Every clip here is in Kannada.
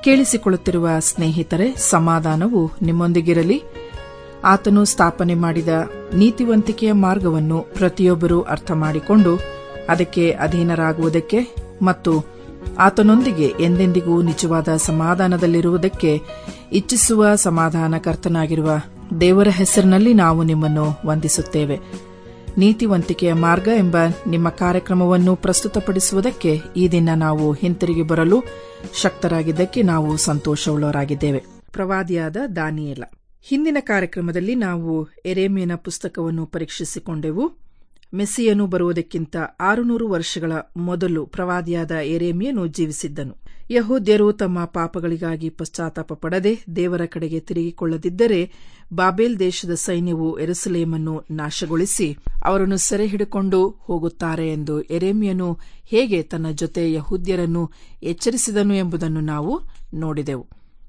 ಕೇಳಿಸಿಕೊಳ್ಳುತ್ತಿರುವ ಸ್ನೇಹಿತರೆ ಸಮಾಧಾನವು ನಿಮ್ಮೊಂದಿಗಿರಲಿ ಆತನು ಸ್ಥಾಪನೆ ಮಾಡಿದ ನೀತಿವಂತಿಕೆಯ ಮಾರ್ಗವನ್ನು ಪ್ರತಿಯೊಬ್ಬರೂ ಅರ್ಥ ಮಾಡಿಕೊಂಡು ಅದಕ್ಕೆ ಅಧೀನರಾಗುವುದಕ್ಕೆ ಮತ್ತು ಆತನೊಂದಿಗೆ ಎಂದೆಂದಿಗೂ ನಿಜವಾದ ಸಮಾಧಾನದಲ್ಲಿರುವುದಕ್ಕೆ ಇಚ್ಛಿಸುವ ಸಮಾಧಾನಕರ್ತನಾಗಿರುವ ದೇವರ ಹೆಸರಿನಲ್ಲಿ ನಾವು ನಿಮ್ಮನ್ನು ವಂದಿಸುತ್ತೇವೆ ನೀತಿವಂತಿಕೆಯ ಮಾರ್ಗ ಎಂಬ ನಿಮ್ಮ ಕಾರ್ಯಕ್ರಮವನ್ನು ಪ್ರಸ್ತುತಪಡಿಸುವುದಕ್ಕೆ ಈ ದಿನ ನಾವು ಹಿಂತಿರುಗಿ ಬರಲು ಶಕ್ತರಾಗಿದ್ದಕ್ಕೆ ನಾವು ಸಂತೋಷವುಳ್ಳವರಾಗಿದ್ದೇವೆ ಪ್ರವಾದಿಯಾದ ದಾನಿಯೇಲ ಹಿಂದಿನ ಕಾರ್ಯಕ್ರಮದಲ್ಲಿ ನಾವು ಎರೇಮಿಯನ ಪುಸ್ತಕವನ್ನು ಪರೀಕ್ಷಿಸಿಕೊಂಡೆವು ಮೆಸ್ಸಿಯನು ಬರುವುದಕ್ಕಿಂತ ಆರುನೂರು ವರ್ಷಗಳ ಮೊದಲು ಪ್ರವಾದಿಯಾದ ಎರೇಮಿಯನು ಜೀವಿಸಿದ್ದನು ಯಹೂದ್ಯರು ತಮ್ಮ ಪಾಪಗಳಿಗಾಗಿ ಪಶ್ಚಾತ್ತಾಪ ಪಡದೆ ದೇವರ ಕಡೆಗೆ ತಿರುಗಿಕೊಳ್ಳದಿದ್ದರೆ ಬಾಬೇಲ್ ದೇಶದ ಸೈನ್ಯವು ಎರುಸಲೇಮನ್ನು ನಾಶಗೊಳಿಸಿ ಅವರನ್ನು ಸೆರೆ ಹಿಡಿಕೊಂಡು ಹೋಗುತ್ತಾರೆ ಎಂದು ಎರೇಮಿಯನು ಹೇಗೆ ತನ್ನ ಜೊತೆ ಯಹೂದ್ಯರನ್ನು ಎಚ್ಚರಿಸಿದನು ಎಂಬುದನ್ನು ನಾವು ನೋಡಿದೆವು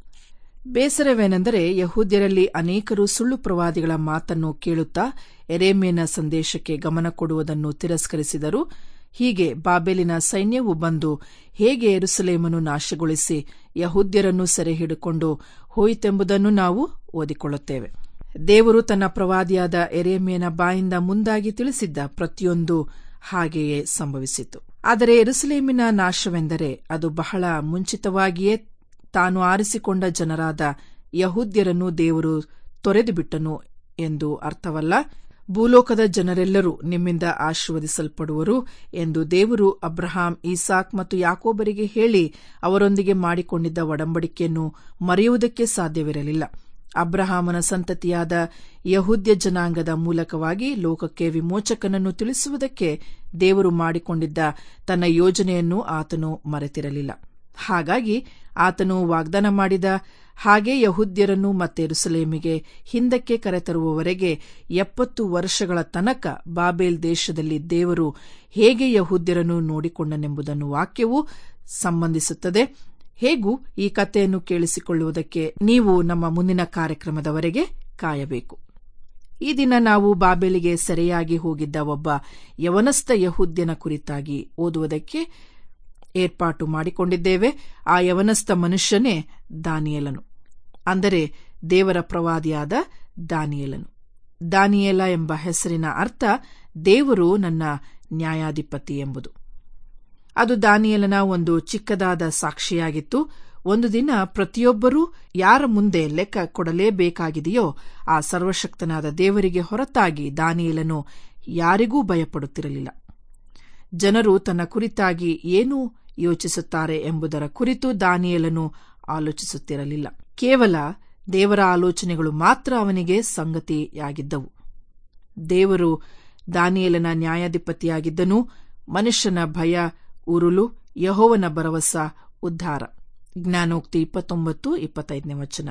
ಬೇಸರವೇನೆಂದರೆ ಯಹೂದ್ಯರಲ್ಲಿ ಅನೇಕರು ಸುಳ್ಳು ಪ್ರವಾದಿಗಳ ಮಾತನ್ನು ಕೇಳುತ್ತಾ ಎರೇಮಿಯನ ಸಂದೇಶಕ್ಕೆ ಗಮನ ಕೊಡುವುದನ್ನು ತಿರಸ್ಕರಿಸಿದರು ಹೀಗೆ ಬಾಬೆಲಿನ ಸೈನ್ಯವು ಬಂದು ಹೇಗೆ ಎರುಸಲೇಮನ್ನು ನಾಶಗೊಳಿಸಿ ಯಹೂದ್ಯರನ್ನು ಸೆರೆ ಹಿಡಿಕೊಂಡು ಹೋಯಿತೆಂಬುದನ್ನು ನಾವು ಓದಿಕೊಳ್ಳುತ್ತೇವೆ ದೇವರು ತನ್ನ ಪ್ರವಾದಿಯಾದ ಎರೇಮಿಯನ ಬಾಯಿಂದ ಮುಂದಾಗಿ ತಿಳಿಸಿದ್ದ ಪ್ರತಿಯೊಂದು ಹಾಗೆಯೇ ಸಂಭವಿಸಿತು ಆದರೆ ಎರುಸಲೇಮಿನ ನಾಶವೆಂದರೆ ಅದು ಬಹಳ ಮುಂಚಿತವಾಗಿಯೇ ತಾನು ಆರಿಸಿಕೊಂಡ ಜನರಾದ ಯಹೂದ್ಯರನ್ನು ದೇವರು ತೊರೆದು ಬಿಟ್ಟನು ಎಂದು ಅರ್ಥವಲ್ಲ ಭೂಲೋಕದ ಜನರೆಲ್ಲರೂ ನಿಮ್ಮಿಂದ ಆಶೀರ್ವದಿಸಲ್ಪಡುವರು ಎಂದು ದೇವರು ಅಬ್ರಹಾಂ ಈಸಾಕ್ ಮತ್ತು ಯಾಕೋಬರಿಗೆ ಹೇಳಿ ಅವರೊಂದಿಗೆ ಮಾಡಿಕೊಂಡಿದ್ದ ಒಡಂಬಡಿಕೆಯನ್ನು ಮರೆಯುವುದಕ್ಕೆ ಸಾಧ್ಯವಿರಲಿಲ್ಲ ಅಬ್ರಹಾಮನ ಸಂತತಿಯಾದ ಯಹೂದ್ಯ ಜನಾಂಗದ ಮೂಲಕವಾಗಿ ಲೋಕಕ್ಕೆ ವಿಮೋಚಕನನ್ನು ತಿಳಿಸುವುದಕ್ಕೆ ದೇವರು ಮಾಡಿಕೊಂಡಿದ್ದ ತನ್ನ ಯೋಜನೆಯನ್ನು ಆತನು ಮರೆತಿರಲಿಲ್ಲ ಹಾಗಾಗಿ ಆತನು ವಾಗ್ದಾನ ಮಾಡಿದ ಹಾಗೆ ಯಹೂದ್ಯರನ್ನು ಮತ್ತೆ ರುಸಲೇಮಿಗೆ ಹಿಂದಕ್ಕೆ ಕರೆತರುವವರೆಗೆ ಎಪ್ಪತ್ತು ವರ್ಷಗಳ ತನಕ ಬಾಬೇಲ್ ದೇಶದಲ್ಲಿ ದೇವರು ಹೇಗೆ ಯಹೂದ್ಯರನ್ನು ನೋಡಿಕೊಂಡನೆಂಬುದನ್ನು ವಾಕ್ಯವು ಸಂಬಂಧಿಸುತ್ತದೆ ಹೇಗೂ ಈ ಕಥೆಯನ್ನು ಕೇಳಿಸಿಕೊಳ್ಳುವುದಕ್ಕೆ ನೀವು ನಮ್ಮ ಮುಂದಿನ ಕಾರ್ಯಕ್ರಮದವರೆಗೆ ಕಾಯಬೇಕು ಈ ದಿನ ನಾವು ಬಾಬೇಲಿಗೆ ಸೆರೆಯಾಗಿ ಹೋಗಿದ್ದ ಒಬ್ಬ ಯವನಸ್ಥ ಯಹೂದ್ಯನ ಕುರಿತಾಗಿ ಓದುವುದಕ್ಕೆ ಏರ್ಪಾಟು ಮಾಡಿಕೊಂಡಿದ್ದೇವೆ ಆ ಯವನಸ್ಥ ಮನುಷ್ಯನೇ ದಾನಿಯಲನು ಅಂದರೆ ದೇವರ ಪ್ರವಾದಿಯಾದ ದಾನಿಯಲನು ದಾನಿಯಲ ಎಂಬ ಹೆಸರಿನ ಅರ್ಥ ದೇವರು ನನ್ನ ನ್ಯಾಯಾಧಿಪತಿ ಎಂಬುದು ಅದು ದಾನಿಯಲನ ಒಂದು ಚಿಕ್ಕದಾದ ಸಾಕ್ಷಿಯಾಗಿತ್ತು ಒಂದು ದಿನ ಪ್ರತಿಯೊಬ್ಬರೂ ಯಾರ ಮುಂದೆ ಲೆಕ್ಕ ಕೊಡಲೇಬೇಕಾಗಿದೆಯೋ ಆ ಸರ್ವಶಕ್ತನಾದ ದೇವರಿಗೆ ಹೊರತಾಗಿ ದಾನಿಯಲನು ಯಾರಿಗೂ ಭಯಪಡುತ್ತಿರಲಿಲ್ಲ ಜನರು ತನ್ನ ಕುರಿತಾಗಿ ಏನು ಯೋಚಿಸುತ್ತಾರೆ ಎಂಬುದರ ಕುರಿತು ದಾನಿಯಲನು ಆಲೋಚಿಸುತ್ತಿರಲಿಲ್ಲ ಕೇವಲ ದೇವರ ಆಲೋಚನೆಗಳು ಮಾತ್ರ ಅವನಿಗೆ ಸಂಗತಿಯಾಗಿದ್ದವು ದೇವರು ದಾನಿಯಲನ ನ್ಯಾಯಾಧಿಪತಿಯಾಗಿದ್ದನು ಮನುಷ್ಯನ ಭಯ ಉರುಳು ಯಹೋವನ ಭರವಸ ಉದ್ಧಾರ ಜ್ಞಾನೋಕ್ತಿ ಇಪ್ಪತ್ತೊಂಬತ್ತು ಇಪ್ಪತ್ತೈದನೇ ವಚನ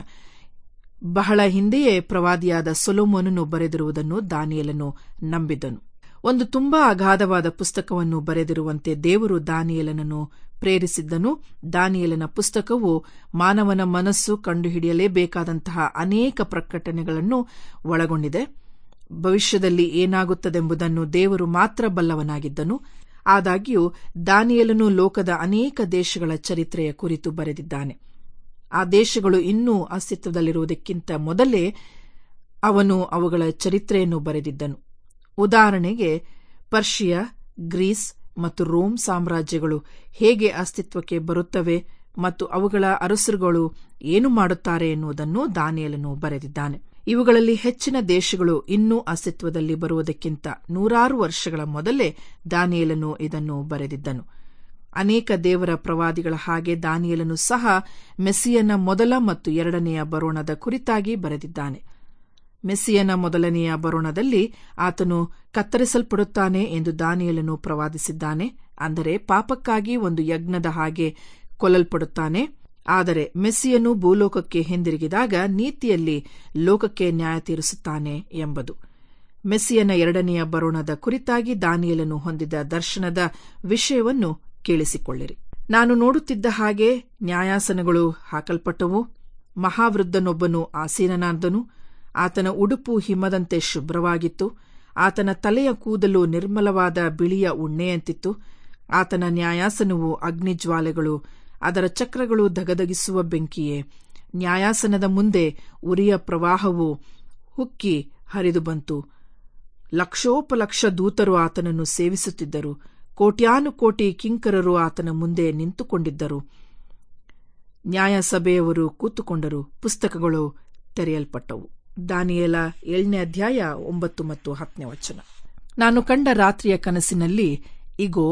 ಬಹಳ ಹಿಂದೆಯೇ ಪ್ರವಾದಿಯಾದ ಸೊಲೋಮೋನನು ಬರೆದಿರುವುದನ್ನು ದಾನಿಯಲನು ನಂಬಿದ್ದನು ಒಂದು ತುಂಬಾ ಅಗಾಧವಾದ ಪುಸ್ತಕವನ್ನು ಬರೆದಿರುವಂತೆ ದೇವರು ದಾನಿಯಲನನ್ನು ಪ್ರೇರಿಸಿದ್ದನು ದಾನಿಯಲನ ಪುಸ್ತಕವು ಮಾನವನ ಮನಸ್ಸು ಕಂಡುಹಿಡಿಯಲೇಬೇಕಾದಂತಹ ಅನೇಕ ಪ್ರಕಟಣೆಗಳನ್ನು ಒಳಗೊಂಡಿದೆ ಭವಿಷ್ಯದಲ್ಲಿ ಏನಾಗುತ್ತದೆಂಬುದನ್ನು ದೇವರು ಮಾತ್ರ ಬಲ್ಲವನಾಗಿದ್ದನು ಆದಾಗ್ಯೂ ದಾನಿಯಲನು ಲೋಕದ ಅನೇಕ ದೇಶಗಳ ಚರಿತ್ರೆಯ ಕುರಿತು ಬರೆದಿದ್ದಾನೆ ಆ ದೇಶಗಳು ಇನ್ನೂ ಅಸ್ತಿತ್ವದಲ್ಲಿರುವುದಕ್ಕಿಂತ ಮೊದಲೇ ಅವನು ಅವುಗಳ ಚರಿತ್ರೆಯನ್ನು ಬರೆದಿದ್ದನು ಉದಾಹರಣೆಗೆ ಪರ್ಷಿಯಾ ಗ್ರೀಸ್ ಮತ್ತು ರೋಮ್ ಸಾಮ್ರಾಜ್ಯಗಳು ಹೇಗೆ ಅಸ್ತಿತ್ವಕ್ಕೆ ಬರುತ್ತವೆ ಮತ್ತು ಅವುಗಳ ಅರಸರುಗಳು ಏನು ಮಾಡುತ್ತಾರೆ ಎನ್ನುವುದನ್ನು ದಾನಿಯಲನು ಬರೆದಿದ್ದಾನೆ ಇವುಗಳಲ್ಲಿ ಹೆಚ್ಚಿನ ದೇಶಗಳು ಇನ್ನೂ ಅಸ್ತಿತ್ವದಲ್ಲಿ ಬರುವುದಕ್ಕಿಂತ ನೂರಾರು ವರ್ಷಗಳ ಮೊದಲೇ ದಾನಿಯಲನು ಇದನ್ನು ಬರೆದಿದ್ದನು ಅನೇಕ ದೇವರ ಪ್ರವಾದಿಗಳ ಹಾಗೆ ದಾನಿಯಲನು ಸಹ ಮೆಸ್ಸಿಯನ ಮೊದಲ ಮತ್ತು ಎರಡನೆಯ ಬರೋಣದ ಕುರಿತಾಗಿ ಬರೆದಿದ್ದಾನೆ ಮೆಸ್ಸಿಯನ ಮೊದಲನೆಯ ಬರೋಣದಲ್ಲಿ ಆತನು ಕತ್ತರಿಸಲ್ಪಡುತ್ತಾನೆ ಎಂದು ದಾನಿಯಲನು ಪ್ರವಾದಿಸಿದ್ದಾನೆ ಅಂದರೆ ಪಾಪಕ್ಕಾಗಿ ಒಂದು ಯಜ್ಞದ ಹಾಗೆ ಕೊಲ್ಲಲ್ಪಡುತ್ತಾನೆ ಆದರೆ ಮೆಸ್ಸಿಯನು ಭೂಲೋಕಕ್ಕೆ ಹಿಂದಿರುಗಿದಾಗ ನೀತಿಯಲ್ಲಿ ಲೋಕಕ್ಕೆ ನ್ಯಾಯ ತೀರಿಸುತ್ತಾನೆ ಎಂಬುದು ಮೆಸ್ಸಿಯನ ಎರಡನೆಯ ಬರೋಣದ ಕುರಿತಾಗಿ ದಾನಿಯಲನು ಹೊಂದಿದ ದರ್ಶನದ ವಿಷಯವನ್ನು ಕೇಳಿಸಿಕೊಳ್ಳಿರಿ ನಾನು ನೋಡುತ್ತಿದ್ದ ಹಾಗೆ ನ್ಯಾಯಾಸನಗಳು ಹಾಕಲ್ಪಟ್ಟವು ಮಹಾವೃದ್ಧನೊಬ್ಬನು ಆಸೀನನಾದನು ಆತನ ಉಡುಪು ಹಿಮದಂತೆ ಶುಭ್ರವಾಗಿತ್ತು ಆತನ ತಲೆಯ ಕೂದಲು ನಿರ್ಮಲವಾದ ಬಿಳಿಯ ಉಣ್ಣೆಯಂತಿತ್ತು ಆತನ ನ್ಯಾಯಾಸನವು ಅಗ್ನಿಜ್ವಾಲೆಗಳು ಅದರ ಚಕ್ರಗಳು ಧಗಧಗಿಸುವ ಬೆಂಕಿಯೇ ನ್ಯಾಯಾಸನದ ಮುಂದೆ ಉರಿಯ ಪ್ರವಾಹವು ಹುಕ್ಕಿ ಹರಿದು ಬಂತು ಲಕ್ಷೋಪಲಕ್ಷ ದೂತರು ಆತನನ್ನು ಸೇವಿಸುತ್ತಿದ್ದರು ಕೋಟ್ಯಾನುಕೋಟಿ ಕಿಂಕರರು ಆತನ ಮುಂದೆ ನಿಂತುಕೊಂಡಿದ್ದರು ನ್ಯಾಯಸಭೆಯವರು ಕೂತುಕೊಂಡರು ಪುಸ್ತಕಗಳು ತೆರೆಯಲ್ಪಟ್ಟವು ದಾನಿಯೇಲ ಏಳನೇ ಅಧ್ಯಾಯ ಒಂಬತ್ತು ಮತ್ತು ಹತ್ತನೇ ವಚನ ನಾನು ಕಂಡ ರಾತ್ರಿಯ ಕನಸಿನಲ್ಲಿ ಇಗೋ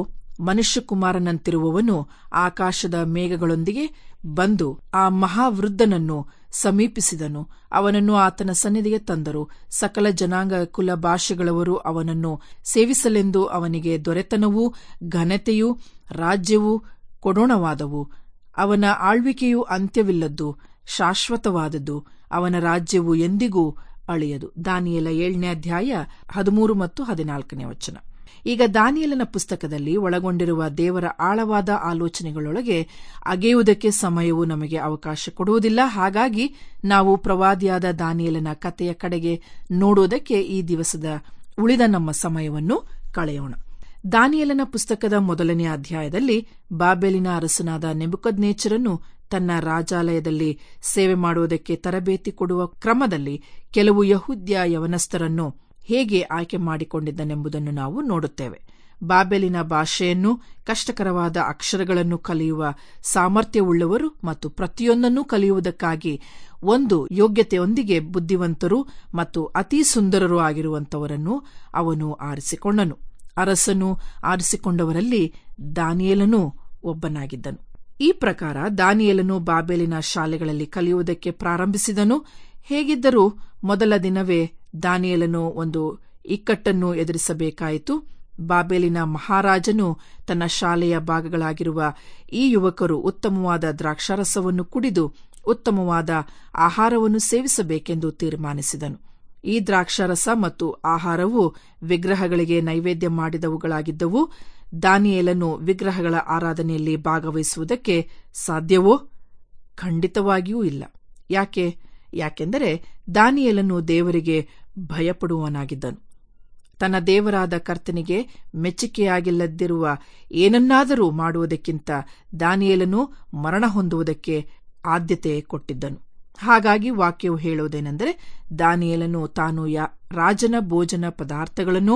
ಮನುಷ್ಯಕುಮಾರನಂತಿರುವವನು ಆಕಾಶದ ಮೇಘಗಳೊಂದಿಗೆ ಬಂದು ಆ ಮಹಾವೃದ್ಧನನ್ನು ಸಮೀಪಿಸಿದನು ಅವನನ್ನು ಆತನ ಸನ್ನಿಧಿಗೆ ತಂದರು ಸಕಲ ಜನಾಂಗ ಕುಲ ಭಾಷೆಗಳವರು ಅವನನ್ನು ಸೇವಿಸಲೆಂದು ಅವನಿಗೆ ದೊರೆತನವೂ ಘನತೆಯೂ ರಾಜ್ಯವೂ ಕೊಡೋಣವಾದವು ಅವನ ಆಳ್ವಿಕೆಯು ಅಂತ್ಯವಿಲ್ಲದ್ದು ಶಾಶ್ವತವಾದದ್ದು ಅವನ ರಾಜ್ಯವು ಎಂದಿಗೂ ಅಳಿಯದು ದಾನಿಯಲ ಏಳನೇ ಅಧ್ಯಾಯ ಹದಿಮೂರು ಮತ್ತು ಹದಿನಾಲ್ಕನೇ ವಚನ ಈಗ ದಾನಿಯಲನ ಪುಸ್ತಕದಲ್ಲಿ ಒಳಗೊಂಡಿರುವ ದೇವರ ಆಳವಾದ ಆಲೋಚನೆಗಳೊಳಗೆ ಅಗೆಯುವುದಕ್ಕೆ ಸಮಯವು ನಮಗೆ ಅವಕಾಶ ಕೊಡುವುದಿಲ್ಲ ಹಾಗಾಗಿ ನಾವು ಪ್ರವಾದಿಯಾದ ದಾನಿಯಲನ ಕಥೆಯ ಕಡೆಗೆ ನೋಡುವುದಕ್ಕೆ ಈ ದಿವಸದ ಉಳಿದ ನಮ್ಮ ಸಮಯವನ್ನು ಕಳೆಯೋಣ ದಾನಿಯಲನ ಪುಸ್ತಕದ ಮೊದಲನೇ ಅಧ್ಯಾಯದಲ್ಲಿ ಬಾಬೆಲಿನ ಅರಸನಾದ ನೆಬುಕದ್ನೇಚರನ್ನು ತನ್ನ ರಾಜಾಲಯದಲ್ಲಿ ಸೇವೆ ಮಾಡುವುದಕ್ಕೆ ತರಬೇತಿ ಕೊಡುವ ಕ್ರಮದಲ್ಲಿ ಕೆಲವು ಯಹುದ್ಯ ಯವನಸ್ಥರನ್ನು ಹೇಗೆ ಆಯ್ಕೆ ಮಾಡಿಕೊಂಡಿದ್ದನೆಂಬುದನ್ನು ನಾವು ನೋಡುತ್ತೇವೆ ಬಾಬೆಲಿನ ಭಾಷೆಯನ್ನು ಕಷ್ಟಕರವಾದ ಅಕ್ಷರಗಳನ್ನು ಕಲಿಯುವ ಸಾಮರ್ಥ್ಯವುಳ್ಳವರು ಮತ್ತು ಪ್ರತಿಯೊಂದನ್ನು ಕಲಿಯುವುದಕ್ಕಾಗಿ ಒಂದು ಯೋಗ್ಯತೆಯೊಂದಿಗೆ ಬುದ್ಧಿವಂತರು ಮತ್ತು ಅತಿ ಸುಂದರರು ಆಗಿರುವಂತವರನ್ನು ಅವನು ಆರಿಸಿಕೊಂಡನು ಅರಸನು ಆರಿಸಿಕೊಂಡವರಲ್ಲಿ ದಾನಿಯೇಲನೂ ಒಬ್ಬನಾಗಿದ್ದನು ಈ ಪ್ರಕಾರ ದಾನಿಯೇಲನು ಬಾಬೆಲಿನ ಶಾಲೆಗಳಲ್ಲಿ ಕಲಿಯುವುದಕ್ಕೆ ಪ್ರಾರಂಭಿಸಿದನು ಹೇಗಿದ್ದರೂ ಮೊದಲ ದಿನವೇ ದಾನಿಯೇಲನು ಒಂದು ಇಕ್ಕಟ್ಟನ್ನು ಎದುರಿಸಬೇಕಾಯಿತು ಬಾಬೆಲಿನ ಮಹಾರಾಜನು ತನ್ನ ಶಾಲೆಯ ಭಾಗಗಳಾಗಿರುವ ಈ ಯುವಕರು ಉತ್ತಮವಾದ ದ್ರಾಕ್ಷಾರಸವನ್ನು ಕುಡಿದು ಉತ್ತಮವಾದ ಆಹಾರವನ್ನು ಸೇವಿಸಬೇಕೆಂದು ತೀರ್ಮಾನಿಸಿದನು ಈ ದ್ರಾಕ್ಷಾರಸ ಮತ್ತು ಆಹಾರವು ವಿಗ್ರಹಗಳಿಗೆ ನೈವೇದ್ಯ ಮಾಡಿದವುಗಳಾಗಿದ್ದವು ದಾನಿಯೇಲನು ವಿಗ್ರಹಗಳ ಆರಾಧನೆಯಲ್ಲಿ ಭಾಗವಹಿಸುವುದಕ್ಕೆ ಸಾಧ್ಯವೋ ಖಂಡಿತವಾಗಿಯೂ ಇಲ್ಲ ಯಾಕೆ ಯಾಕೆಂದರೆ ದಾನಿಯೇಲನು ದೇವರಿಗೆ ಭಯಪಡುವವನಾಗಿದ್ದನು ತನ್ನ ದೇವರಾದ ಕರ್ತನಿಗೆ ಮೆಚ್ಚುಗೆಯಾಗಿಲ್ಲದಿರುವ ಏನನ್ನಾದರೂ ಮಾಡುವುದಕ್ಕಿಂತ ದಾನಿಯೇಲನು ಮರಣ ಹೊಂದುವುದಕ್ಕೆ ಆದ್ಯತೆ ಕೊಟ್ಟಿದ್ದನು ಹಾಗಾಗಿ ವಾಕ್ಯವು ಹೇಳುವುದೇನೆಂದರೆ ದಾನಿಯೇಲನು ತಾನು ರಾಜನ ಭೋಜನ ಪದಾರ್ಥಗಳನ್ನು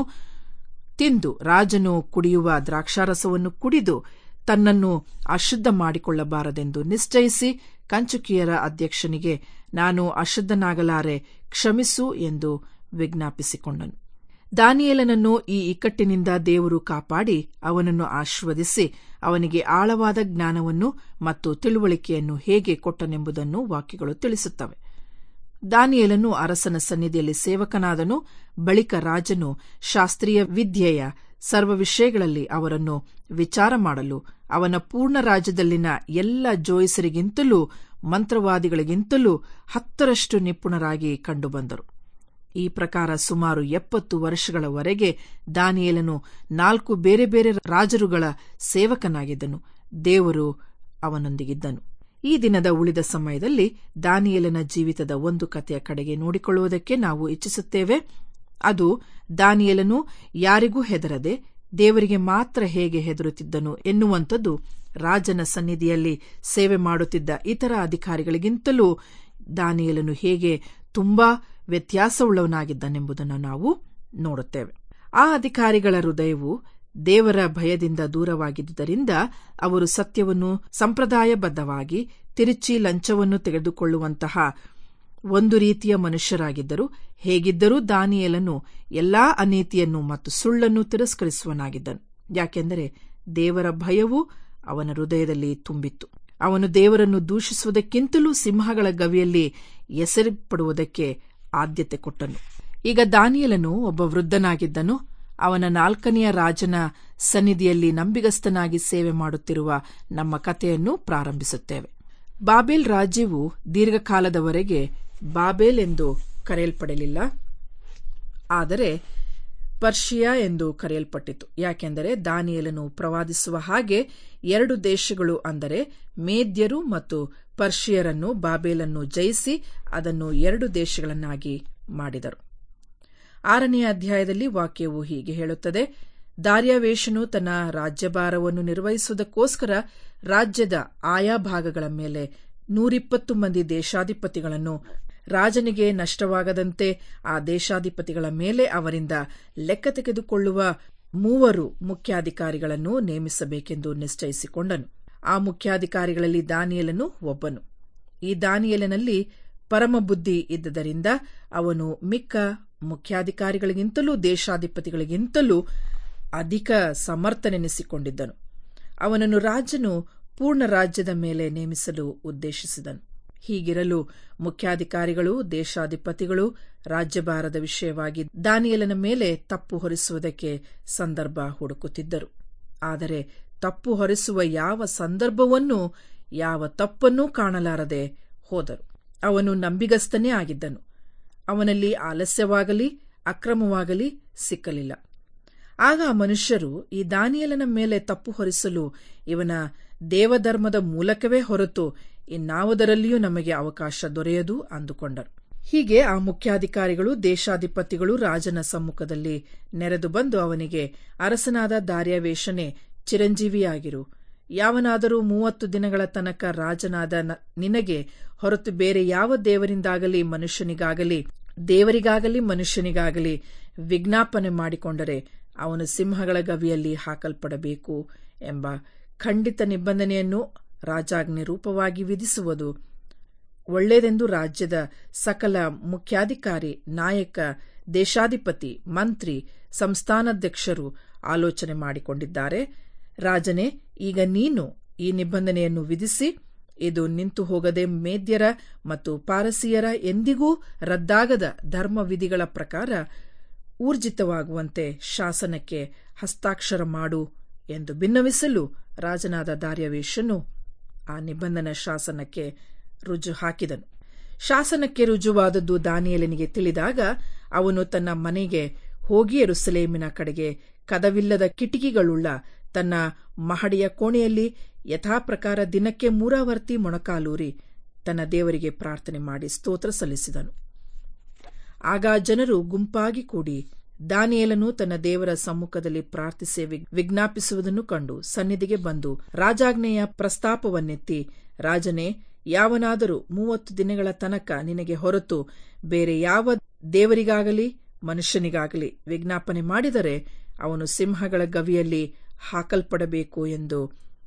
ತಿಂದು ರಾಜನು ಕುಡಿಯುವ ದ್ರಾಕ್ಷಾರಸವನ್ನು ಕುಡಿದು ತನ್ನನ್ನು ಅಶುದ್ಧ ಮಾಡಿಕೊಳ್ಳಬಾರದೆಂದು ನಿಶ್ಚಯಿಸಿ ಕಂಚುಕಿಯರ ಅಧ್ಯಕ್ಷನಿಗೆ ನಾನು ಅಶುದ್ಧನಾಗಲಾರೆ ಕ್ಷಮಿಸು ಎಂದು ವಿಜ್ಞಾಪಿಸಿಕೊಂಡನು ದಾನಿಯೇಲನನ್ನು ಈ ಇಕ್ಕಟ್ಟಿನಿಂದ ದೇವರು ಕಾಪಾಡಿ ಅವನನ್ನು ಆಶೀರ್ವದಿಸಿ ಅವನಿಗೆ ಆಳವಾದ ಜ್ಞಾನವನ್ನು ಮತ್ತು ತಿಳುವಳಿಕೆಯನ್ನು ಹೇಗೆ ಕೊಟ್ಟನೆಂಬುದನ್ನು ವಾಕ್ಯಗಳು ತಿಳಿಸುತ್ತವೆ ದಾನಿಯೇಲನು ಅರಸನ ಸನ್ನಿಧಿಯಲ್ಲಿ ಸೇವಕನಾದನು ಬಳಿಕ ರಾಜನು ಶಾಸ್ತ್ರೀಯ ವಿದ್ಯೆಯ ಸರ್ವ ವಿಷಯಗಳಲ್ಲಿ ಅವರನ್ನು ವಿಚಾರ ಮಾಡಲು ಅವನ ಪೂರ್ಣ ರಾಜ್ಯದಲ್ಲಿನ ಎಲ್ಲ ಜೋಯಿಸರಿಗಿಂತಲೂ ಮಂತ್ರವಾದಿಗಳಿಗಿಂತಲೂ ಹತ್ತರಷ್ಟು ನಿಪುಣರಾಗಿ ಕಂಡುಬಂದರು ಈ ಪ್ರಕಾರ ಸುಮಾರು ಎಪ್ಪತ್ತು ವರ್ಷಗಳವರೆಗೆ ದಾನಿಯೇಲನು ನಾಲ್ಕು ಬೇರೆ ಬೇರೆ ರಾಜರುಗಳ ಸೇವಕನಾಗಿದ್ದನು ದೇವರು ಅವನೊಂದಿಗಿದ್ದನು ಈ ದಿನದ ಉಳಿದ ಸಮಯದಲ್ಲಿ ದಾನಿಯೇಲನ ಜೀವಿತದ ಒಂದು ಕಥೆಯ ಕಡೆಗೆ ನೋಡಿಕೊಳ್ಳುವುದಕ್ಕೆ ನಾವು ಇಚ್ಛಿಸುತ್ತೇವೆ ಅದು ದಾನಿಯೇಲನು ಯಾರಿಗೂ ಹೆದರದೆ ದೇವರಿಗೆ ಮಾತ್ರ ಹೇಗೆ ಹೆದರುತ್ತಿದ್ದನು ಎನ್ನುವಂಥದ್ದು ರಾಜನ ಸನ್ನಿಧಿಯಲ್ಲಿ ಸೇವೆ ಮಾಡುತ್ತಿದ್ದ ಇತರ ಅಧಿಕಾರಿಗಳಿಗಿಂತಲೂ ದಾನಿಯೇಲನು ಹೇಗೆ ತುಂಬಾ ವ್ಯತ್ಯಾಸವುಳ್ಳವನಾಗಿದ್ದನೆಂಬುದನ್ನು ನಾವು ನೋಡುತ್ತೇವೆ ಆ ಅಧಿಕಾರಿಗಳ ಹೃದಯವು ದೇವರ ಭಯದಿಂದ ದೂರವಾಗಿದ್ದುದರಿಂದ ಅವರು ಸತ್ಯವನ್ನು ಸಂಪ್ರದಾಯಬದ್ಧವಾಗಿ ತಿರುಚಿ ಲಂಚವನ್ನು ತೆಗೆದುಕೊಳ್ಳುವಂತಹ ಒಂದು ರೀತಿಯ ಮನುಷ್ಯರಾಗಿದ್ದರು ಹೇಗಿದ್ದರೂ ದಾನಿಯೇಲನು ಎಲ್ಲಾ ಅನೀತಿಯನ್ನು ಮತ್ತು ಸುಳ್ಳನ್ನು ತಿರಸ್ಕರಿಸುವನಾಗಿದ್ದನು ಯಾಕೆಂದರೆ ದೇವರ ಭಯವು ಅವನ ಹೃದಯದಲ್ಲಿ ತುಂಬಿತ್ತು ಅವನು ದೇವರನ್ನು ದೂಷಿಸುವುದಕ್ಕಿಂತಲೂ ಸಿಂಹಗಳ ಗವಿಯಲ್ಲಿ ಎಸೆರಪಡುವುದಕ್ಕೆ ಆದ್ಯತೆ ಕೊಟ್ಟನು ಈಗ ದಾನಿಯಲನು ಒಬ್ಬ ವೃದ್ಧನಾಗಿದ್ದನು ಅವನ ನಾಲ್ಕನೆಯ ರಾಜನ ಸನ್ನಿಧಿಯಲ್ಲಿ ನಂಬಿಗಸ್ತನಾಗಿ ಸೇವೆ ಮಾಡುತ್ತಿರುವ ನಮ್ಮ ಕಥೆಯನ್ನು ಪ್ರಾರಂಭಿಸುತ್ತೇವೆ ಬಾಬೇಲ್ ರಾಜ್ಯವು ದೀರ್ಘಕಾಲದವರೆಗೆ ಬಾಬೇಲ್ ಎಂದು ಕರೆಯಲ್ಪಡಲಿಲ್ಲ ಆದರೆ ಪರ್ಷಿಯಾ ಎಂದು ಕರೆಯಲ್ಪಟ್ಟಿತು ಯಾಕೆಂದರೆ ದಾನಿಯಲನು ಪ್ರವಾದಿಸುವ ಹಾಗೆ ಎರಡು ದೇಶಗಳು ಅಂದರೆ ಮೇದ್ಯರು ಮತ್ತು ಪರ್ಷಿಯರನ್ನು ಬಾಬೇಲನ್ನು ಜಯಿಸಿ ಅದನ್ನು ಎರಡು ದೇಶಗಳನ್ನಾಗಿ ಮಾಡಿದರು ಆರನೆಯ ಅಧ್ಯಾಯದಲ್ಲಿ ವಾಕ್ಯವು ಹೀಗೆ ಹೇಳುತ್ತದೆ ದಾರ್ಯಾವೇಶನು ತನ್ನ ರಾಜ್ಯಭಾರವನ್ನು ನಿರ್ವಹಿಸುವುದಕ್ಕೋಸ್ಕರ ರಾಜ್ಯದ ಆಯಾ ಭಾಗಗಳ ಮೇಲೆ ನೂರಿಪ್ಪತ್ತು ಮಂದಿ ದೇಶಾಧಿಪತಿಗಳನ್ನು ರಾಜನಿಗೆ ನಷ್ಟವಾಗದಂತೆ ಆ ದೇಶಾಧಿಪತಿಗಳ ಮೇಲೆ ಅವರಿಂದ ಲೆಕ್ಕ ತೆಗೆದುಕೊಳ್ಳುವ ಮೂವರು ಮುಖ್ಯಾಧಿಕಾರಿಗಳನ್ನು ನೇಮಿಸಬೇಕೆಂದು ನಿಶ್ಚಯಿಸಿಕೊಂಡನು ಆ ಮುಖ್ಯಾಧಿಕಾರಿಗಳಲ್ಲಿ ದಾನಿಯಲನು ಒಬ್ಬನು ಈ ದಾನಿಯಲನಲ್ಲಿ ಪರಮಬುದ್ಧಿ ಇದ್ದದರಿಂದ ಅವನು ಮಿಕ್ಕ ಮುಖ್ಯಾಧಿಕಾರಿಗಳಿಗಿಂತಲೂ ದೇಶಾಧಿಪತಿಗಳಿಗಿಂತಲೂ ಅಧಿಕ ಸಮರ್ಥನೆನಿಸಿಕೊಂಡಿದ್ದನು ಅವನನ್ನು ರಾಜನು ಪೂರ್ಣ ರಾಜ್ಯದ ಮೇಲೆ ನೇಮಿಸಲು ಉದ್ದೇಶಿಸಿದನು ಹೀಗಿರಲು ಮುಖ್ಯಾಧಿಕಾರಿಗಳು ದೇಶಾಧಿಪತಿಗಳು ರಾಜ್ಯಭಾರದ ವಿಷಯವಾಗಿ ದಾನಿಯಲನ ಮೇಲೆ ತಪ್ಪು ಹೊರಿಸುವುದಕ್ಕೆ ಸಂದರ್ಭ ಹುಡುಕುತ್ತಿದ್ದರು ಆದರೆ ತಪ್ಪು ಹೊರಿಸುವ ಯಾವ ಸಂದರ್ಭವನ್ನೂ ಯಾವ ತಪ್ಪನ್ನೂ ಕಾಣಲಾರದೆ ಹೋದರು ಅವನು ನಂಬಿಗಸ್ತನೇ ಆಗಿದ್ದನು ಅವನಲ್ಲಿ ಆಲಸ್ಯವಾಗಲಿ ಅಕ್ರಮವಾಗಲಿ ಸಿಕ್ಕಲಿಲ್ಲ ಆಗ ಮನುಷ್ಯರು ಈ ದಾನಿಯಲನ ಮೇಲೆ ತಪ್ಪು ಹೊರಿಸಲು ಇವನ ದೇವಧರ್ಮದ ಮೂಲಕವೇ ಹೊರತು ಇನ್ನಾವುದರಲ್ಲಿಯೂ ನಮಗೆ ಅವಕಾಶ ದೊರೆಯದು ಅಂದುಕೊಂಡರು ಹೀಗೆ ಆ ಮುಖ್ಯಾಧಿಕಾರಿಗಳು ದೇಶಾಧಿಪತಿಗಳು ರಾಜನ ಸಮ್ಮುಖದಲ್ಲಿ ನೆರೆದು ಬಂದು ಅವನಿಗೆ ಅರಸನಾದ ದಾರ್ಯಾವೇಶನೇ ಚಿರಂಜೀವಿಯಾಗಿರು ಯಾವನಾದರೂ ಮೂವತ್ತು ದಿನಗಳ ತನಕ ರಾಜನಾದ ನಿನಗೆ ಹೊರತು ಬೇರೆ ಯಾವ ದೇವರಿಂದಾಗಲಿ ಮನುಷ್ಯನಿಗಾಗಲಿ ದೇವರಿಗಾಗಲಿ ಮನುಷ್ಯನಿಗಾಗಲಿ ವಿಜ್ಞಾಪನೆ ಮಾಡಿಕೊಂಡರೆ ಅವನು ಸಿಂಹಗಳ ಗವಿಯಲ್ಲಿ ಹಾಕಲ್ಪಡಬೇಕು ಎಂಬ ಖಂಡಿತ ನಿಬಂಧನೆಯನ್ನು ರಾಜಾಜ್ಞೆ ರೂಪವಾಗಿ ವಿಧಿಸುವುದು ಒಳ್ಳೆಯದೆಂದು ರಾಜ್ಯದ ಸಕಲ ಮುಖ್ಯಾಧಿಕಾರಿ ನಾಯಕ ದೇಶಾಧಿಪತಿ ಮಂತ್ರಿ ಸಂಸ್ಥಾನಾಧ್ಯಕ್ಷರು ಆಲೋಚನೆ ಮಾಡಿಕೊಂಡಿದ್ದಾರೆ ರಾಜನೇ ಈಗ ನೀನು ಈ ನಿಬಂಧನೆಯನ್ನು ವಿಧಿಸಿ ಇದು ನಿಂತು ಹೋಗದೆ ಮೇದ್ಯರ ಮತ್ತು ಪಾರಸಿಯರ ಎಂದಿಗೂ ರದ್ದಾಗದ ಧರ್ಮ ವಿಧಿಗಳ ಪ್ರಕಾರ ಊರ್ಜಿತವಾಗುವಂತೆ ಶಾಸನಕ್ಕೆ ಹಸ್ತಾಕ್ಷರ ಮಾಡು ಎಂದು ಭಿನ್ನವಿಸಲು ರಾಜನಾದ ದಾರ್ಯವೇಶನು ಆ ನಿಬಂಧನ ಶಾಸನಕ್ಕೆ ರುಜು ಹಾಕಿದನು ಶಾಸನಕ್ಕೆ ರುಜುವಾದದ್ದು ದಾನಿಯಲನಿಗೆ ತಿಳಿದಾಗ ಅವನು ತನ್ನ ಮನೆಗೆ ಹೋಗಿ ಎರುಸಲೇಮಿನ ಕಡೆಗೆ ಕದವಿಲ್ಲದ ಕಿಟಕಿಗಳುಳ್ಳ ತನ್ನ ಮಹಡಿಯ ಕೋಣೆಯಲ್ಲಿ ಯಥಾಪ್ರಕಾರ ದಿನಕ್ಕೆ ಮೂರಾವರ್ತಿ ಮೊಣಕಾಲೂರಿ ತನ್ನ ದೇವರಿಗೆ ಪ್ರಾರ್ಥನೆ ಮಾಡಿ ಸ್ತೋತ್ರ ಸಲ್ಲಿಸಿದನು ಆಗ ಜನರು ಗುಂಪಾಗಿ ಕೂಡಿ ದಾನಿಯೇಲನು ತನ್ನ ದೇವರ ಸಮ್ಮುಖದಲ್ಲಿ ಪ್ರಾರ್ಥಿಸಿ ವಿಜ್ಞಾಪಿಸುವುದನ್ನು ಕಂಡು ಸನ್ನಿಧಿಗೆ ಬಂದು ರಾಜಾಜ್ಞೆಯ ಪ್ರಸ್ತಾಪವನ್ನೆತ್ತಿ ರಾಜನೇ ಯಾವನಾದರೂ ಮೂವತ್ತು ದಿನಗಳ ತನಕ ನಿನಗೆ ಹೊರತು ಬೇರೆ ಯಾವ ದೇವರಿಗಾಗಲಿ ಮನುಷ್ಯನಿಗಾಗಲಿ ವಿಜ್ಞಾಪನೆ ಮಾಡಿದರೆ ಅವನು ಸಿಂಹಗಳ ಗವಿಯಲ್ಲಿ ಹಾಕಲ್ಪಡಬೇಕು ಎಂದು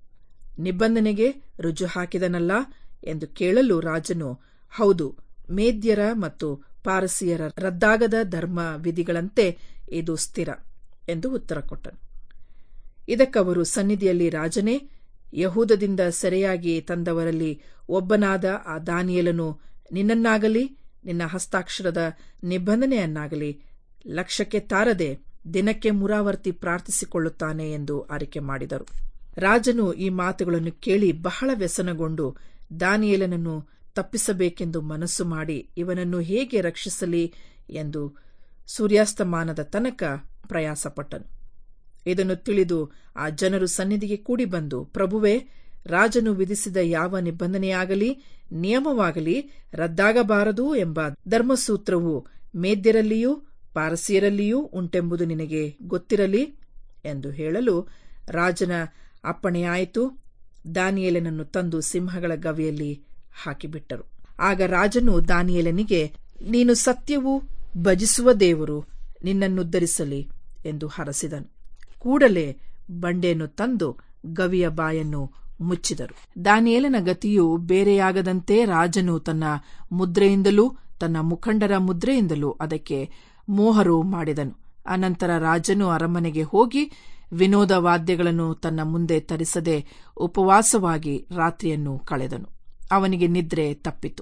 ನಿಬಂಧನೆಗೆ ರುಜು ಹಾಕಿದನಲ್ಲ ಎಂದು ಕೇಳಲು ರಾಜನು ಹೌದು ಮೇದ್ಯರ ಮತ್ತು ಪಾರಸಿಯರ ರದ್ದಾಗದ ಧರ್ಮ ವಿಧಿಗಳಂತೆ ಇದು ಸ್ಥಿರ ಎಂದು ಉತ್ತರ ಕೊಟ್ಟನು ಇದಕ್ಕವರು ಸನ್ನಿಧಿಯಲ್ಲಿ ರಾಜನೇ ಯಹೂದದಿಂದ ಸೆರೆಯಾಗಿ ತಂದವರಲ್ಲಿ ಒಬ್ಬನಾದ ಆ ದಾನಿಯಲನು ನಿನ್ನನ್ನಾಗಲಿ ನಿನ್ನ ಹಸ್ತಾಕ್ಷರದ ನಿಬಂಧನೆಯನ್ನಾಗಲಿ ಲಕ್ಷ್ಯಕ್ಕೆ ತಾರದೆ ದಿನಕ್ಕೆ ಮುರಾವರ್ತಿ ಪ್ರಾರ್ಥಿಸಿಕೊಳ್ಳುತ್ತಾನೆ ಎಂದು ಆರಿಕೆ ಮಾಡಿದರು ರಾಜನು ಈ ಮಾತುಗಳನ್ನು ಕೇಳಿ ಬಹಳ ವ್ಯಸನಗೊಂಡು ದಾನಿಯೇಲನನ್ನು ತಪ್ಪಿಸಬೇಕೆಂದು ಮನಸ್ಸು ಮಾಡಿ ಇವನನ್ನು ಹೇಗೆ ರಕ್ಷಿಸಲಿ ಎಂದು ಸೂರ್ಯಾಸ್ತಮಾನದ ತನಕ ಪ್ರಯಾಸಪಟ್ಟನು ಇದನ್ನು ತಿಳಿದು ಆ ಜನರು ಸನ್ನಿಧಿಗೆ ಕೂಡಿ ಬಂದು ಪ್ರಭುವೇ ರಾಜನು ವಿಧಿಸಿದ ಯಾವ ನಿಬಂಧನೆಯಾಗಲಿ ನಿಯಮವಾಗಲಿ ರದ್ದಾಗಬಾರದು ಎಂಬ ಧರ್ಮಸೂತ್ರವು ಮೇದ್ಯರಲ್ಲಿಯೂ ಪಾರಸಿಯರಲ್ಲಿಯೂ ಉಂಟೆಂಬುದು ನಿನಗೆ ಗೊತ್ತಿರಲಿ ಎಂದು ಹೇಳಲು ರಾಜನ ಅಪ್ಪಣೆಯಾಯಿತು ದಾನಿಯೇಲನನ್ನು ತಂದು ಸಿಂಹಗಳ ಗವಿಯಲ್ಲಿ ಹಾಕಿಬಿಟ್ಟರು ಆಗ ರಾಜನು ದಾನಿಯೇಲನಿಗೆ ನೀನು ಸತ್ಯವು ಭಜಿಸುವ ದೇವರು ನಿನ್ನನ್ನುದ್ಧರಿಸಲಿ ಎಂದು ಹರಸಿದನು ಕೂಡಲೇ ಬಂಡೆಯನ್ನು ತಂದು ಗವಿಯ ಬಾಯನ್ನು ಮುಚ್ಚಿದರು ದಾನಿಯೇಲನ ಗತಿಯು ಬೇರೆಯಾಗದಂತೆ ರಾಜನು ತನ್ನ ಮುದ್ರೆಯಿಂದಲೂ ತನ್ನ ಮುಖಂಡರ ಮುದ್ರೆಯಿಂದಲೂ ಅದಕ್ಕೆ ಮೋಹರು ಮಾಡಿದನು ಅನಂತರ ರಾಜನು ಅರಮನೆಗೆ ಹೋಗಿ ವಿನೋದ ವಾದ್ಯಗಳನ್ನು ತನ್ನ ಮುಂದೆ ತರಿಸದೆ ಉಪವಾಸವಾಗಿ ರಾತ್ರಿಯನ್ನು ಕಳೆದನು ಅವನಿಗೆ ನಿದ್ರೆ ತಪ್ಪಿತು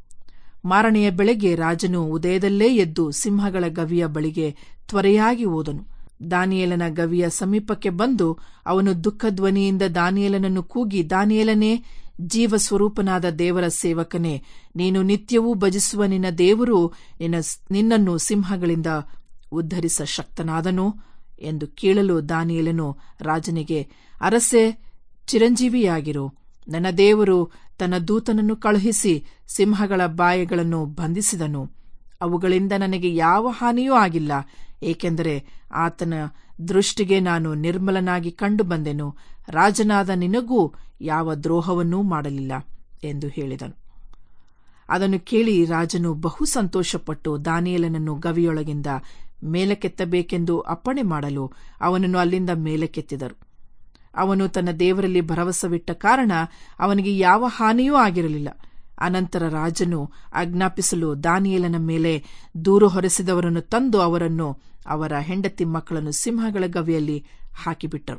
ಮಾರನೆಯ ಬೆಳಗ್ಗೆ ರಾಜನು ಉದಯದಲ್ಲೇ ಎದ್ದು ಸಿಂಹಗಳ ಗವಿಯ ಬಳಿಗೆ ತ್ವರೆಯಾಗಿ ಹೋದನು ದಾನಿಯೇಲನ ಗವಿಯ ಸಮೀಪಕ್ಕೆ ಬಂದು ಅವನು ದುಃಖಧ್ವನಿಯಿಂದ ದಾನಿಯೇಲನನ್ನು ಕೂಗಿ ದಾನಿಯೇಲನೇ ಜೀವ ಸ್ವರೂಪನಾದ ದೇವರ ಸೇವಕನೇ ನೀನು ನಿತ್ಯವೂ ಭಜಿಸುವ ನಿನ್ನ ದೇವರು ನಿನ್ನ ನಿನ್ನನ್ನು ಸಿಂಹಗಳಿಂದ ಉದ್ಧರಿಸ ಶಕ್ತನಾದನೋ ಎಂದು ಕೇಳಲು ದಾನಿಯೇಲನು ರಾಜನಿಗೆ ಅರಸೆ ಚಿರಂಜೀವಿಯಾಗಿರು ನನ್ನ ದೇವರು ತನ್ನ ದೂತನನ್ನು ಕಳುಹಿಸಿ ಸಿಂಹಗಳ ಬಾಯಗಳನ್ನು ಬಂಧಿಸಿದನು ಅವುಗಳಿಂದ ನನಗೆ ಯಾವ ಹಾನಿಯೂ ಆಗಿಲ್ಲ ಏಕೆಂದರೆ ಆತನ ದೃಷ್ಟಿಗೆ ನಾನು ನಿರ್ಮಲನಾಗಿ ಕಂಡು ಬಂದೆನು ರಾಜನಾದ ನಿನಗೂ ಯಾವ ದ್ರೋಹವನ್ನೂ ಮಾಡಲಿಲ್ಲ ಎಂದು ಹೇಳಿದನು ಅದನ್ನು ಕೇಳಿ ರಾಜನು ಬಹು ಸಂತೋಷಪಟ್ಟು ದಾನಿಯೇಲನನ್ನು ಗವಿಯೊಳಗಿಂದ ಮೇಲಕ್ಕೆತ್ತಬೇಕೆಂದು ಅಪ್ಪಣೆ ಮಾಡಲು ಅವನನ್ನು ಅಲ್ಲಿಂದ ಮೇಲಕ್ಕೆತ್ತಿದರು ಅವನು ತನ್ನ ದೇವರಲ್ಲಿ ಭರವಸವಿಟ್ಟ ಕಾರಣ ಅವನಿಗೆ ಯಾವ ಹಾನಿಯೂ ಆಗಿರಲಿಲ್ಲ ಅನಂತರ ರಾಜನು ಆಜ್ಞಾಪಿಸಲು ದಾನಿಯೇಲನ ಮೇಲೆ ದೂರು ಹೊರೆಸಿದವರನ್ನು ತಂದು ಅವರನ್ನು ಅವರ ಹೆಂಡತಿ ಮಕ್ಕಳನ್ನು ಸಿಂಹಗಳ ಗವಿಯಲ್ಲಿ ಹಾಕಿಬಿಟ್ಟರು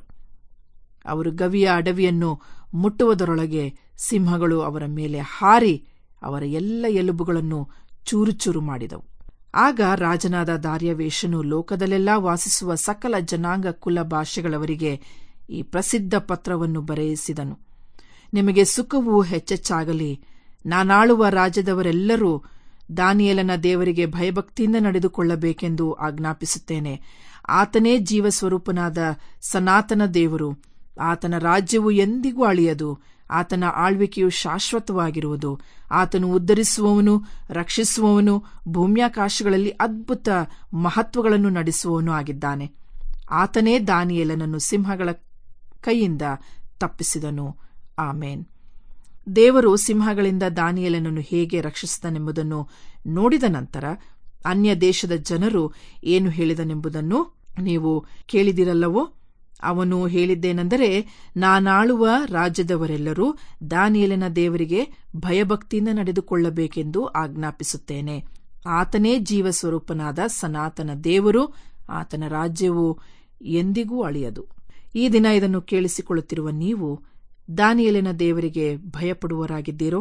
ಅವರು ಗವಿಯ ಅಡವಿಯನ್ನು ಮುಟ್ಟುವುದರೊಳಗೆ ಸಿಂಹಗಳು ಅವರ ಮೇಲೆ ಹಾರಿ ಅವರ ಎಲ್ಲ ಎಲುಬುಗಳನ್ನು ಚೂರುಚೂರು ಮಾಡಿದವು ಆಗ ರಾಜನಾದ ದಾರ್ಯವೇಶನು ಲೋಕದಲ್ಲೆಲ್ಲ ವಾಸಿಸುವ ಸಕಲ ಜನಾಂಗ ಕುಲ ಭಾಷೆಗಳವರಿಗೆ ಈ ಪ್ರಸಿದ್ಧ ಪತ್ರವನ್ನು ಬರೆಯಿಸಿದನು ನಿಮಗೆ ಸುಖವು ಹೆಚ್ಚೆಚ್ಚಾಗಲಿ ನಾನಾಳುವ ರಾಜ್ಯದವರೆಲ್ಲರೂ ದಾನಿಯಲನ ದೇವರಿಗೆ ಭಯಭಕ್ತಿಯಿಂದ ನಡೆದುಕೊಳ್ಳಬೇಕೆಂದು ಆಜ್ಞಾಪಿಸುತ್ತೇನೆ ಆತನೇ ಜೀವಸ್ವರೂಪನಾದ ಸನಾತನ ದೇವರು ಆತನ ರಾಜ್ಯವು ಎಂದಿಗೂ ಅಳಿಯದು ಆತನ ಆಳ್ವಿಕೆಯು ಶಾಶ್ವತವಾಗಿರುವುದು ಆತನು ಉದ್ಧರಿಸುವವನು ರಕ್ಷಿಸುವವನು ಭೂಮ್ಯಾಕಾಶಗಳಲ್ಲಿ ಅದ್ಭುತ ಮಹತ್ವಗಳನ್ನು ನಡೆಸುವವನು ಆಗಿದ್ದಾನೆ ಆತನೇ ದಾನಿಯೇಲನನ್ನು ಸಿಂಹಗಳ ಕೈಯಿಂದ ತಪ್ಪಿಸಿದನು ಆಮೇನ್ ದೇವರು ಸಿಂಹಗಳಿಂದ ದಾನಿಯೇಲನನ್ನು ಹೇಗೆ ರಕ್ಷಿಸಿದನೆಂಬುದನ್ನು ನೋಡಿದ ನಂತರ ಅನ್ಯ ದೇಶದ ಜನರು ಏನು ಹೇಳಿದನೆಂಬುದನ್ನು ನೀವು ಕೇಳಿದಿರಲ್ಲವೋ ಅವನು ಹೇಳಿದ್ದೇನೆಂದರೆ ನಾನಾಳುವ ರಾಜ್ಯದವರೆಲ್ಲರೂ ದಾನಿಯೇಲನ ದೇವರಿಗೆ ಭಯಭಕ್ತಿಯಿಂದ ನಡೆದುಕೊಳ್ಳಬೇಕೆಂದು ಆಜ್ಞಾಪಿಸುತ್ತೇನೆ ಆತನೇ ಜೀವಸ್ವರೂಪನಾದ ಸನಾತನ ದೇವರು ಆತನ ರಾಜ್ಯವು ಎಂದಿಗೂ ಅಳಿಯದು ಈ ದಿನ ಇದನ್ನು ಕೇಳಿಸಿಕೊಳ್ಳುತ್ತಿರುವ ನೀವು ದಾನಿಯೇಲನ ದೇವರಿಗೆ ಭಯಪಡುವರಾಗಿದ್ದೀರೋ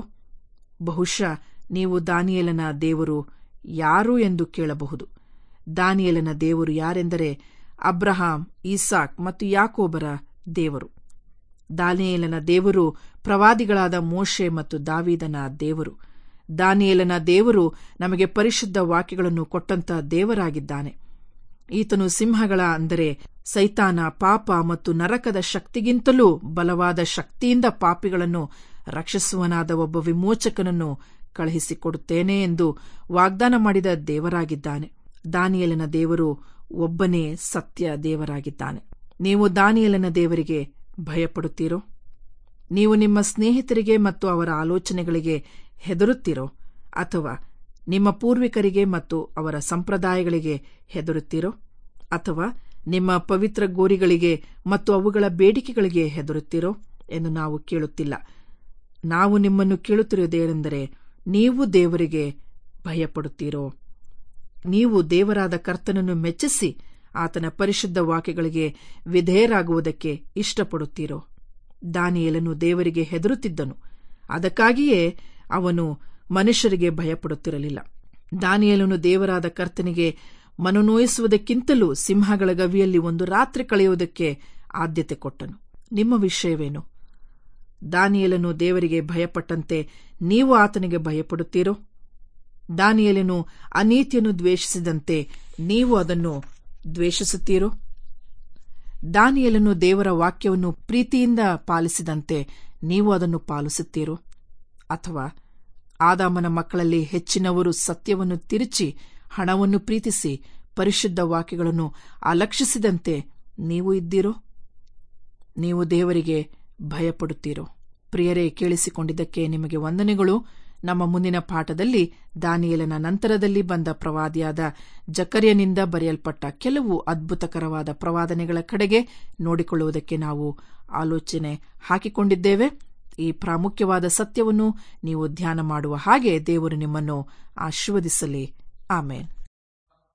ಬಹುಶಃ ನೀವು ದಾನಿಯೇಲನ ದೇವರು ಯಾರು ಎಂದು ಕೇಳಬಹುದು ದಾನಿಯೇಲನ ದೇವರು ಯಾರೆಂದರೆ ಅಬ್ರಹಾಂ ಈಸಾಕ್ ಮತ್ತು ಯಾಕೋಬರ ದೇವರು ದಾನಿಯೇಲನ ದೇವರು ಪ್ರವಾದಿಗಳಾದ ಮೋಶೆ ಮತ್ತು ದಾವೀದನ ದೇವರು ದಾನಿಯೇಲನ ದೇವರು ನಮಗೆ ಪರಿಶುದ್ಧ ವಾಕ್ಯಗಳನ್ನು ಕೊಟ್ಟಂತ ದೇವರಾಗಿದ್ದಾನೆ ಈತನು ಸಿಂಹಗಳ ಅಂದರೆ ಸೈತಾನ ಪಾಪ ಮತ್ತು ನರಕದ ಶಕ್ತಿಗಿಂತಲೂ ಬಲವಾದ ಶಕ್ತಿಯಿಂದ ಪಾಪಿಗಳನ್ನು ರಕ್ಷಿಸುವನಾದ ಒಬ್ಬ ವಿಮೋಚಕನನ್ನು ಕಳುಹಿಸಿಕೊಡುತ್ತೇನೆ ಎಂದು ವಾಗ್ದಾನ ಮಾಡಿದ ದೇವರಾಗಿದ್ದಾನೆ ದಾನಿಯಲನ ದೇವರು ಒಬ್ಬನೇ ಸತ್ಯ ದೇವರಾಗಿದ್ದಾನೆ ನೀವು ದಾನಿಯಲನ ದೇವರಿಗೆ ಭಯಪಡುತ್ತೀರೋ ನೀವು ನಿಮ್ಮ ಸ್ನೇಹಿತರಿಗೆ ಮತ್ತು ಅವರ ಆಲೋಚನೆಗಳಿಗೆ ಹೆದರುತ್ತೀರೋ ಅಥವಾ ನಿಮ್ಮ ಪೂರ್ವಿಕರಿಗೆ ಮತ್ತು ಅವರ ಸಂಪ್ರದಾಯಗಳಿಗೆ ಹೆದರುತ್ತೀರೋ ಅಥವಾ ನಿಮ್ಮ ಪವಿತ್ರ ಗೋರಿಗಳಿಗೆ ಮತ್ತು ಅವುಗಳ ಬೇಡಿಕೆಗಳಿಗೆ ಹೆದರುತ್ತೀರೋ ಎಂದು ನಾವು ಕೇಳುತ್ತಿಲ್ಲ ನಾವು ನಿಮ್ಮನ್ನು ಕೇಳುತ್ತಿರುವುದೇನೆಂದರೆ ನೀವು ದೇವರಿಗೆ ಭಯಪಡುತ್ತೀರೋ ನೀವು ದೇವರಾದ ಕರ್ತನನ್ನು ಮೆಚ್ಚಿಸಿ ಆತನ ಪರಿಶುದ್ಧ ವಾಕ್ಯಗಳಿಗೆ ವಿಧೇಯರಾಗುವುದಕ್ಕೆ ಇಷ್ಟಪಡುತ್ತೀರೋ ದಾನಿಯೇಲನು ದೇವರಿಗೆ ಹೆದರುತ್ತಿದ್ದನು ಅದಕ್ಕಾಗಿಯೇ ಅವನು ಮನುಷ್ಯರಿಗೆ ಭಯಪಡುತ್ತಿರಲಿಲ್ಲ ದಾನಿಯೇಲನು ದೇವರಾದ ಕರ್ತನಿಗೆ ಮನನೋಯಿಸುವುದಕ್ಕಿಂತಲೂ ಸಿಂಹಗಳ ಗವಿಯಲ್ಲಿ ಒಂದು ರಾತ್ರಿ ಕಳೆಯುವುದಕ್ಕೆ ಆದ್ಯತೆ ಕೊಟ್ಟನು ನಿಮ್ಮ ವಿಷಯವೇನು ದಾನಿಯೇಲನು ದೇವರಿಗೆ ಭಯಪಟ್ಟಂತೆ ನೀವು ಆತನಿಗೆ ಭಯಪಡುತ್ತೀರೋ ದಾನಿಯೇಲನು ಅನೀತಿಯನ್ನು ದ್ವೇಷಿಸಿದಂತೆ ನೀವು ಅದನ್ನು ದ್ವೇಷಿಸುತ್ತೀರೋ ದಾನಿಯೇಲನು ದೇವರ ವಾಕ್ಯವನ್ನು ಪ್ರೀತಿಯಿಂದ ಪಾಲಿಸಿದಂತೆ ನೀವು ಅದನ್ನು ಪಾಲಿಸುತ್ತೀರೋ ಅಥವಾ ಆದಾಮನ ಮಕ್ಕಳಲ್ಲಿ ಹೆಚ್ಚಿನವರು ಸತ್ಯವನ್ನು ತಿರುಚಿ ಹಣವನ್ನು ಪ್ರೀತಿಸಿ ಪರಿಶುದ್ಧ ವಾಕ್ಯಗಳನ್ನು ಅಲಕ್ಷಿಸಿದಂತೆ ನೀವು ಇದ್ದೀರೋ ನೀವು ದೇವರಿಗೆ ಭಯಪಡುತ್ತೀರೋ ಪ್ರಿಯರೇ ಕೇಳಿಸಿಕೊಂಡಿದ್ದಕ್ಕೆ ನಿಮಗೆ ವಂದನೆಗಳು ನಮ್ಮ ಮುಂದಿನ ಪಾಠದಲ್ಲಿ ದಾನಿಯೇಲನ ನಂತರದಲ್ಲಿ ಬಂದ ಪ್ರವಾದಿಯಾದ ಜಕರ್ಯನಿಂದ ಬರೆಯಲ್ಪಟ್ಟ ಕೆಲವು ಅದ್ಭುತಕರವಾದ ಪ್ರವಾದನೆಗಳ ಕಡೆಗೆ ನೋಡಿಕೊಳ್ಳುವುದಕ್ಕೆ ನಾವು ಆಲೋಚನೆ ಹಾಕಿಕೊಂಡಿದ್ದೇವೆ ಈ ಪ್ರಾಮುಖ್ಯವಾದ ಸತ್ಯವನ್ನು ನೀವು ಧ್ಯಾನ ಮಾಡುವ ಹಾಗೆ ದೇವರು ನಿಮ್ಮನ್ನು ಆಶೀರ್ವದಿಸಲಿ ಆಮೇನ್